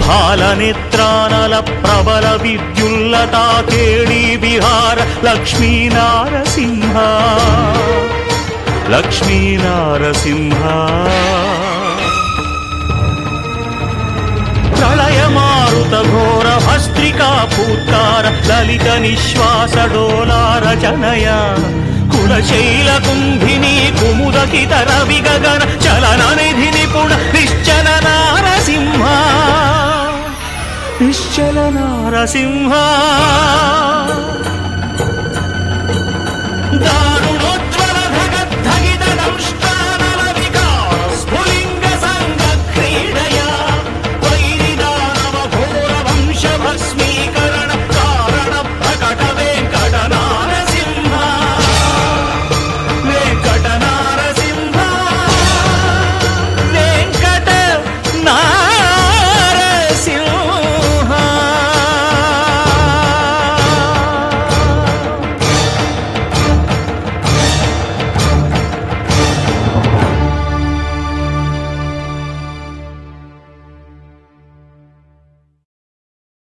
హాల నేత్రానల ప్రబల విద్యుల్లతా కేళీ విహార లక్ష్మీ నారసింహ లక్ష్మీ నారసింహ ప్రళయమారుత ఘోర భస్త్రికా పూత్కార లలిత నిశ్వాస డోలార జనయ కులశైల కుంభిని కుముదకిత రవి గగన చలన నిధి నిపుణ నిశ్చల నారసింహ నిశ్చల నారసింహ దా